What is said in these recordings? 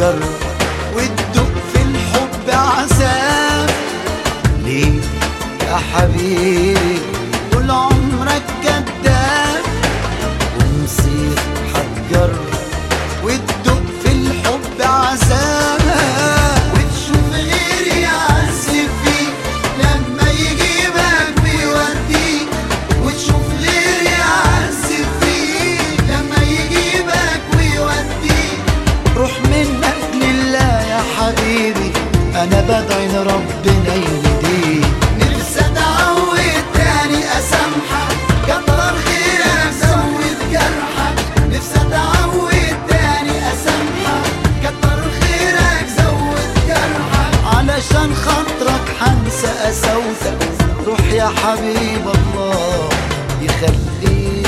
هتجرب وتدوق في الحب عذاب ليه يا حبيبي طول عمرك كداب ومصير هتجرب وتدوق في الحب عذاب وتشوف غيري يعذب فيك لما يجيبك ويوديك وتشوف غيري يعذب فيك لما يجيبك ويوديك روح منك لله يا حبيبي انا بدعي لربنا يهديك نفسي اتعود تاني اسامحك كتر خيرك زود جرحك نفسي اتعود تاني اسامحك كتر خيرك زود جرحك علشان خاطرك حنسى قساوتك روح يا حبيب الله يخليك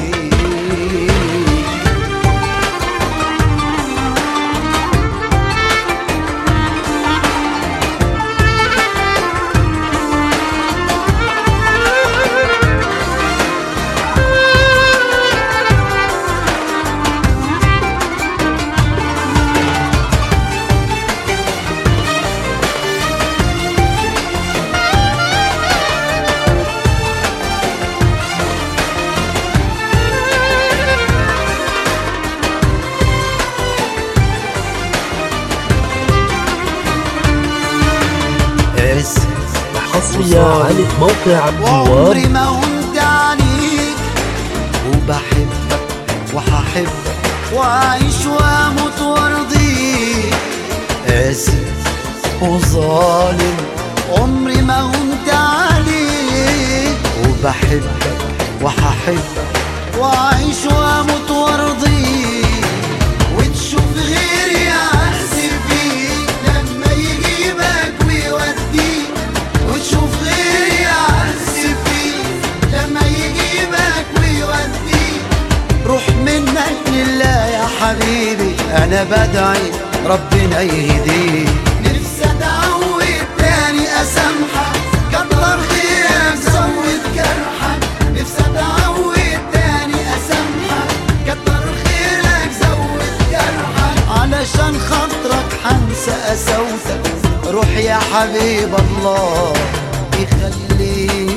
اسف حصريا على موقع وعمري الجوار ما هنت عليك وبحبك وهحبك وأعيش وأموت وأرضيك آسف وظالم عمري ما هنت عليك وبحبك وهحبك وأعيش وأموت وأرضيك وتشوف غيري يعذب فيك لما يجيبك ويوديك وتشوف غيري يعذب فيك لما يجيبك ويوديك روح منك لله يا حبيبي انا بدعي ربنا يهديك نفسي اتعود تاني اسامحك كتر خيرك زود جرحك نفسي اتعود تاني اسامحك كتر خيرك زود جرحك علشان خاطرك حنسى قساوتك روح يا حبيب الله يخليك